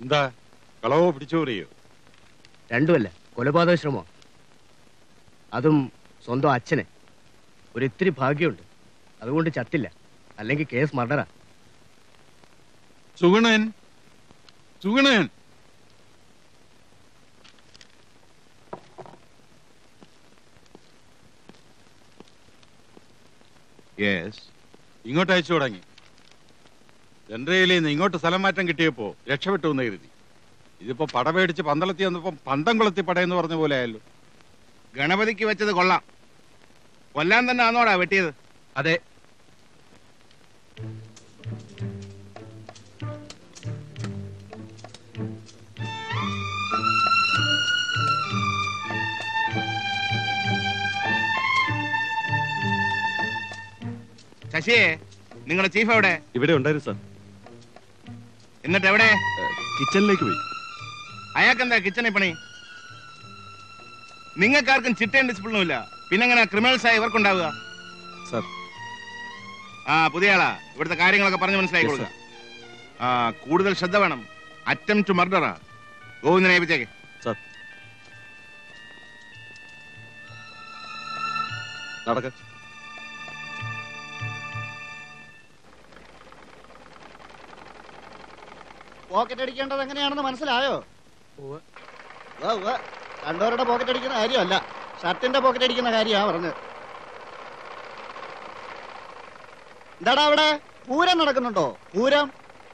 എന്താ കളവോ പിടിച്ചോറിയോ രണ്ടുമല്ല കൊലപാതക ശ്രമോ അതും സ്വന്തം അച്ഛനെ ഒരു ഇത്തിരി ഭാഗ്യമുണ്ട് അതുകൊണ്ട് ചത്തില്ല അല്ലെങ്കിൽ കേസ് മർഡറാ സുഗുണൻ സുഗുണൻ യെസ് ഇങ്ങോട്ട് അയച്ചു തുടങ്ങി ചന്ദ്രയിലെ നിന്ന് ഇങ്ങോട്ട് സ്ഥലം മാറ്റം കിട്ടിയപ്പോ രക്ഷപ്പെട്ടു എന്ന് കരുതി ഇതിപ്പോ പട പേടിച്ച് പന്തളത്തി വന്നപ്പോ പന്തം കൊളത്തി പടയെന്ന് പറഞ്ഞ പോലെ ആയല്ലോ ഗണപതിക്ക് വെച്ചത് കൊള്ളാം കൊല്ലാൻ തന്നെ ആണോടാ വെട്ടിയത് അതെ ശശിയെ നിങ്ങളുടെ ചീഫ് എവിടെ ഇവിടെ ഉണ്ടായിരുന്നു സാർ എന്നിട്ട് എവിടെ കിച്ചണിലേക്ക് പോയി അയാൾക്കെന്താ കിച്ചണിൽ പണി നിങ്ങൾക്കാർക്കും ചിട്ടയും ഡിസിപ്ലിനും ഇല്ല പിന്നെ എങ്ങനെ ക്രിമിനൽസ് ആയി ഇവർക്കുണ്ടാവുക സാർ ആ പുതിയ ആളാ ഇവിടുത്തെ കാര്യങ്ങളൊക്കെ പറഞ്ഞ് മനസ്സിലാക്കി Yes, കൊടുക്കുക ആ കൂടുതൽ ശ്രദ്ധ വേണം അറ്റം ടു മർഡറാ ഗോവിന്ദനെ ഏൽപ്പിച്ചേക്ക് സാർ നടക്ക പോക്കറ്റ് അടിക്കേണ്ടത് എങ്ങനെയാണെന്ന് മനസ്സിലായോ ഉവ്വ് ഉവ്വ്. കണ്ടവരുടെ പോക്കറ്റ് അടിക്കുന്ന കാര്യമല്ല ഷർട്ടിന്റെ പോക്കറ്റ് അടിക്കുന്ന കാര്യമാ പറഞ്ഞത് എന്താടാ അവിടെ പൂരം നടക്കുന്നുണ്ടോ പൂരം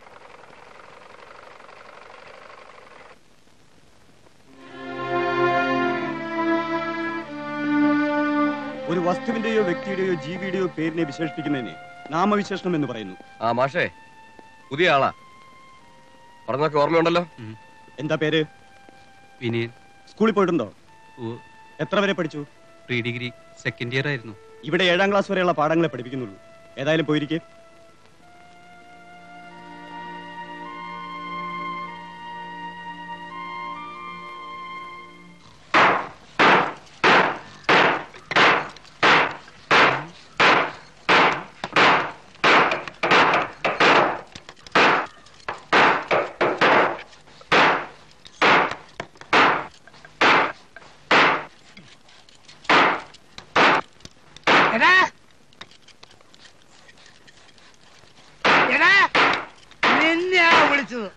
ഒരു വസ്തുവിന്റെയോ വ്യക്തിയുടെയോ ജീവിയുടെയോ പേരിനെ വിശേഷിപ്പിക്കുന്നതിനെ നാമവിശേഷണം എന്ന് പറയുന്നു ആ മാഷേ പുതിയ ആളാ പറഞ്ഞൊക്കെ ഓർമ്മയുണ്ടല്ലോ എന്താ പേര് വിനയൻ സ്കൂളിൽ പോയിട്ടുണ്ടോ ഓ എത്ര വരെ പഠിച്ചു പ്രീ ഡിഗ്രി സെക്കൻഡ് ഇയർ ആയിരുന്നു ഇവിടെ ഏഴാം ക്ലാസ് വരെയുള്ള പാഠങ്ങളെ പഠിപ്പിക്കുന്നുള്ളൂ ഏതായാലും പോയിരിക്കെ എടാ എടാ നിന്നെയാ വിളിച്ചത്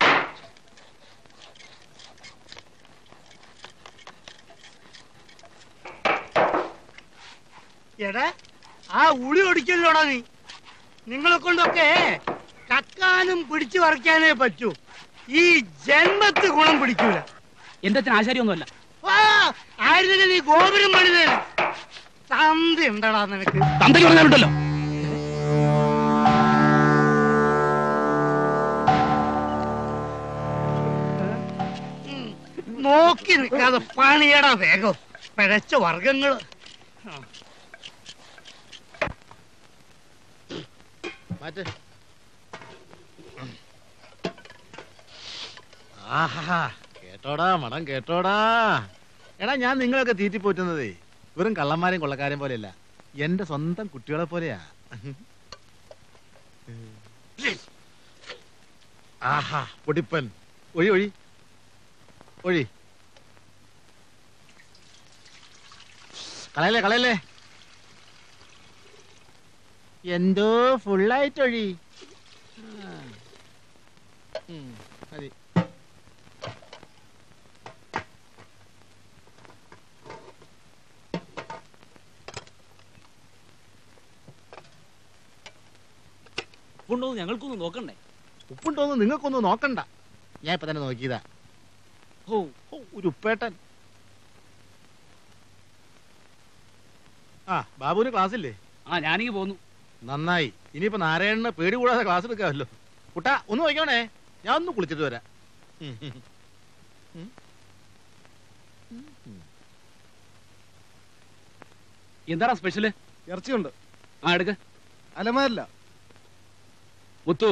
എടാ ആ ഉളി ഒടിക്കല്ലോടാ നീ നിങ്ങളെ കൊണ്ടൊക്കെ കക്കാനും പിടിച്ചു പറിക്കാനേ പറ്റൂ ഈ ജന്മത്ത് ഗുണം പിടിക്കൂല എന്റെ അച്ഛൻ ആശാരിയൊന്നുമല്ല ആ, ആയിരുന്നെങ്കിൽ നീ ഗോപുരം പണിതേനെ തന്തി ഉണ്ടടാ നിനക്ക് തന്തയ്ക്ക് പറഞ്ഞാലുണ്ടല്ലോ നോക്കി നിൽക്കാതെ പണിയടാ വേഗം പിഴച്ച വർഗങ്ങള് മാറ്റ് ആഹാ കേട്ടോടാ മണം കേട്ടോടാ എടാ ഞാൻ നിങ്ങളൊക്കെ തീറ്റിപ്പോറ്റുന്നതേ വെറും കള്ളന്മാരെയും കൊള്ളക്കാരെയും പോലെയല്ല എന്റെ സ്വന്തം കുട്ടികളെ പോലെയാ ആഹാ പൊടിപ്പൻ ഒഴി ഒഴി ഒഴി കളയല്ലേ കളയല്ലേ എന്തോ ഫുള്ളായിട്ട് ഒഴി ആ. ഉം, മതി ഉപ്പുണ്ടോ ഞങ്ങൾക്കൊന്ന് നോക്കണ്ടേ ഉപ്പുണ്ടോന്ന് നിങ്ങൾക്കൊന്നും നോക്കണ്ട ഞാൻ ഇപ്പൊ തന്നെ നോക്കിയതാ ഓ ഓ, ഒരു ഉപ്പേട്ടൻ ആ ബാബുവിന് ക്ലാസ് ഇല്ലേ ആ ഞാനിങ്ങ് പോന്നു നന്നായി ഇനിയിപ്പോ നാരായണന് പേടി കൂടാതെ ക്ലാസ് എടുക്കാമല്ലോ കുട്ടാ ഒന്ന് നോക്കണേ ഞാൻ ഒന്ന് കുളിച്ചിട്ട് വരാം ഉം, ഉം, ഉം. എന്താടാ സ്പെഷ്യല് ഇറച്ചിയുണ്ട് ആ എടുക്ക അലമാരില്ല മുത്തു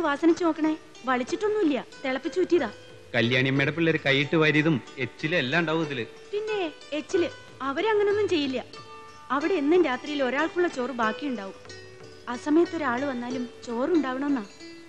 വാസനിച്ചു നോക്കണേ വളിച്ചിട്ടൊന്നുമില്ല തിളപ്പിച്ചൂറ്റിയതാ കല്യാണിയമ്മയുടെ പിള്ളേര് കൈയിട്ട് വാരിയതും എച്ചിലും എല്ലാം ഉണ്ടാവും ഇതില് പിന്നെ എച്ചില് അവരങ്ങനൊന്നും ചെയ്യില്ല അവിടെ എന്നും രാത്രിയിൽ ഒരാൾക്കുള്ള ചോറ് ബാക്കിയുണ്ടാവും ആ സമയത്ത് ഒരാൾ വന്നാലും ചോറുണ്ടാവണമെന്നാ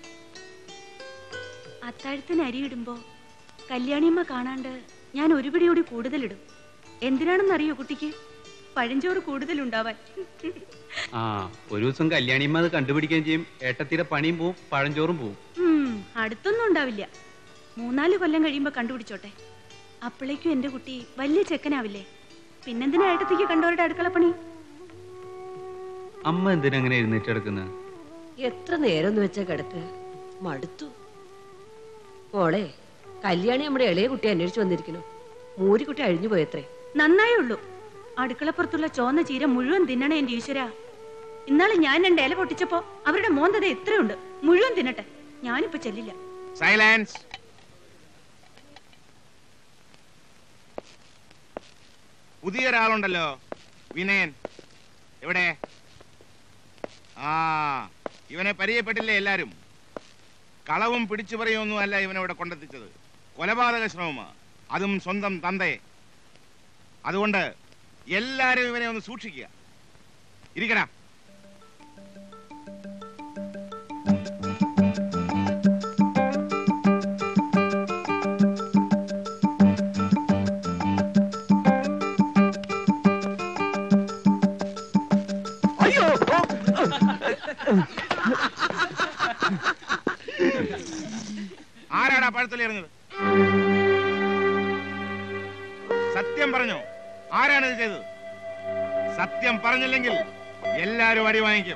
അത്താഴത്തിന് അരിയിടുമ്പോ കല്യാണിയമ്മ കാണാണ്ട് ഞാൻ ഒരു പിടി കൂടി കൂടുതലിടും എന്തിനാണെന്നറിയോ കുട്ടിക്ക് പഴഞ്ചോറ് കൂടുതലുണ്ടാവാൻ ആ ഒരു ദിവസം കല്യാണിയമ്മ അത് കണ്ടുപിടിക്കുകയും ചെയ്യും ഏട്ടത്തിയുടെ പണിയും പോവും പഴഞ്ചോറും പോവും ഉം, അടുത്തൊന്നും ഉണ്ടാവില്ല മൂന്നാല് കൊല്ലം കഴിയുമ്പോ കണ്ടുപിടിച്ചോട്ടെ അപ്പോഴേക്കും എന്റെ കുട്ടി വലിയ ചെക്കനാവില്ലേ പിന്നെന്തിനാ ഏട്ടത്തിക്ക് കണ്ടവരുടെ അടുക്കളപ്പണി അമ്മ എന്തിനാ അങ്ങനെ എഴുന്നേറ്റ് കിടക്കുന്നത് എത്ര നേരം എന്ന് വെച്ചാ കിടക്ക് മടുത്തു മോളെ കല്യാണി നമ്മുടെ ഇളയ കുട്ടി അന്വേഷിച്ചു വന്നിരിക്കുന്നു മൂരിക്കുട്ടി അഴിഞ്ഞു പോയത്രേ നന്നായേ ഉള്ളൂ അടുക്കളപ്പുറത്തുള്ള ചോന്ന ചീര മുഴുവൻ തിന്നണേ എന്റെ ഈശ്വര ഇന്നാളെ ഞാൻ രണ്ട് ഇല പൊട്ടിച്ചപ്പോ അവരുടെ മോന്തത എത്രയുണ്ട് മുഴുവൻ തിന്നട്ടെ ഞാനിപ്പോ ചെല്ലില്ല സൈലൻസ് പുതിയ ഒരാളുണ്ടല്ലോ വിനയൻ എവിടെ ആ ഇവനെ പരിചയപ്പെട്ടില്ലേ എല്ലാരും കളവും പിടിച്ചു പറയുമൊന്നും അല്ല ഇവനെ ഇവിടെ കൊണ്ടെത്തിച്ചത് കൊലപാതക ശ്രമമാ അതും സ്വന്തം തന്തയെ അതുകൊണ്ട് എല്ലാരും ഇവനെ ഒന്ന് സൂക്ഷിക്കുക ഇരിക്കടാ അയ്യോ ആരാടാ പഴത്തിൽ എറിഞ്ഞത് സത്യം പറഞ്ഞോ ആരാണ് ഇത് ചെയ്തത് സത്യം പറഞ്ഞില്ലെങ്കിൽ എല്ലാരും അടി വാങ്ങിക്കും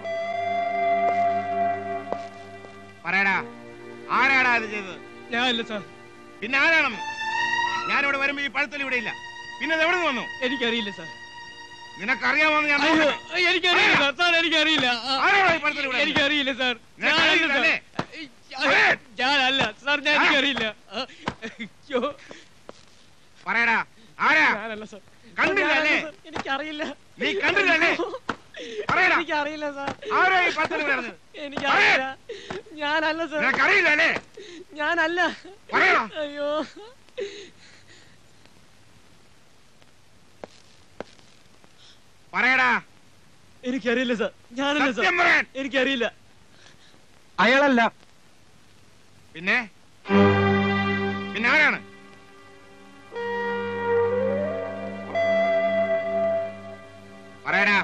പറയടാ ആരാടാ ഇത് ചെയ്തത് ഞാനല്ല സാർ പിന്നെ ആരാണെന്ന് ഞാനിവിടെ വരുമ്പോ ഈ പഴത്തിൽ ഇവിടെ ഇല്ല പിന്നെ ഇത് എവിടെ നിന്ന് വന്നു എനിക്കറിയില്ല സാർ നിനക്കറിയാമോന്ന് ഞാൻ അയ്യോ നോക്കട്ടെ. എനിക്കറിയില്ല സാർ സാർ എനിക്കറിയില്ല ആ, ആരാടാ ഈ പഴത്തിൽ ഇവിടെ എനിക്കറിയില്ല സാർ നിനക്കറിയില്ല ഞാനല്ല അല്ലേ? സാർ ഞാനല്ല സാർ ഞാൻ ആ? എനിക്കറിയില്ല ആ, അയ്യോ പറയടാ ആരാ ഞാനല്ല സാർ കണ്ടില്ല ഞാനല്ല അല്ലേ? സാർ. എനിക്കറിയില്ല നീ കണ്ടില്ല അല്ലേ? പറയടാ. എനിക്കറിയില്ല സാർ ആരാ ഈ പഴത്തിൽ ഇവിടെ എറിഞ്ഞത് എനിക്കറിയില്ല ഞാനല്ല സാർ നിനക്കറിയില്ല അല്ലേ ഞാനല്ല പറയടാ. അയ്യോ പറയടാ എനിക്കറിയില്ല സാർ ഞാനല്ല സാർ സത്യം പറയാൻ എനിക്കറിയില്ല അയാളല്ല പിന്നെ പിന്നെ ആരാണ് പറയടാ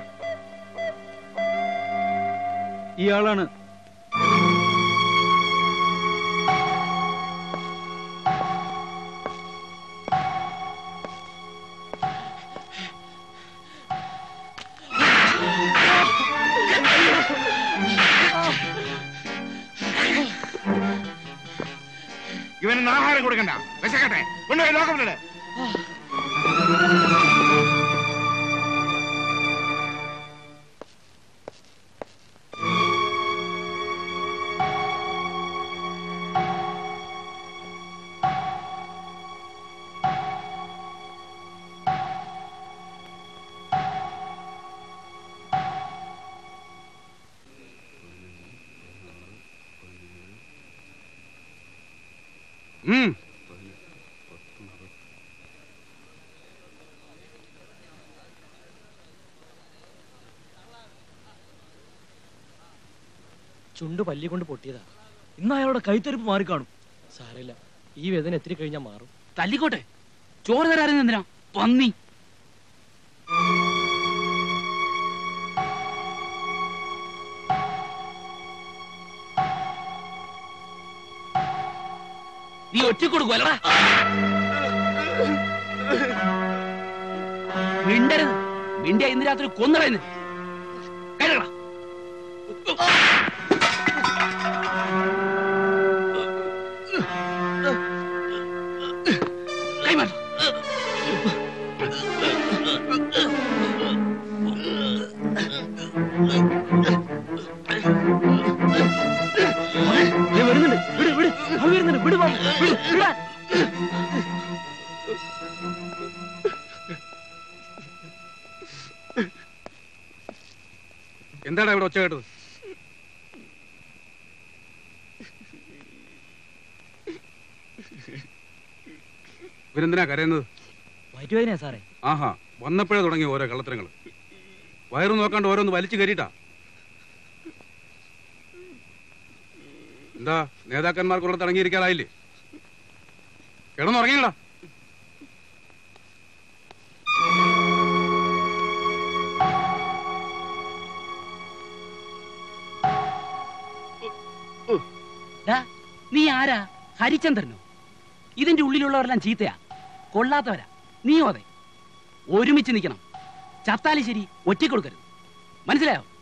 ഇയാളാണ് ഇവന് ആഹാരം കൊടുക്കണ്ട വിശക്കട്ടെ കൊണ്ടുപോയി ലോകമില്ലേ ഉം ചുണ്ട് പല്ലി കൊണ്ട് പൊട്ടിയതാ ഇന്ന് അയാളുടെ കൈത്തരിപ്പ് മാറിക്കാണും സാരമില്ല ഈ വേദന എത്തിരി കഴിഞ്ഞാൽ മാറും തല്ലിക്കോട്ടെ ചോറ് തരാറുണ്ട് എന്തിനാ പന്നി നീ ഒറ്റ കൊടുക്കുവല്ലടാ മിണ്ടരുത് മിണ്ടിയ ഇന്ന് രാത്രി കൊന്നടന്ന് കരുകള കൈമാറ്റം വരുന്നുണ്ട് വിട് വിട് അവൻ വരുന്നുണ്ട് വിട് ബാബു, വിട് വിടാൻ എന്താടാ ഇവിടെ ഒച്ച കേട്ടത് ഇവരെന്തിനാ കരയുന്നത് വയറ്റുവേദനയാ സാറേ ആഹാ വന്നപ്പോഴേ തുടങ്ങി ഓരോ കള്ളത്തരങ്ങൾ വയറ് നോക്കാണ്ട് ഓരോന്ന് വലിച്ചു കയറിയിട്ടാ എന്താ നേതാക്കന്മാർക്കുള്ള തുടങ്ങിയിരിക്കാറായില്ലേ കിടന്നുറങ്ങിയില്ല ഡാ, നീ ആരാ ഹരിചന്ദ്രനോ ഇതിന്റെ ഉള്ളിലുള്ളവരെല്ലാം ചീത്തയാ കൊള്ളാത്തവരാ നീ അതെ ഒരുമിച്ച് നിൽക്കണം ചത്താലും ശരി ഒറ്റ കൊടുക്കരുത് മനസ്സിലായോ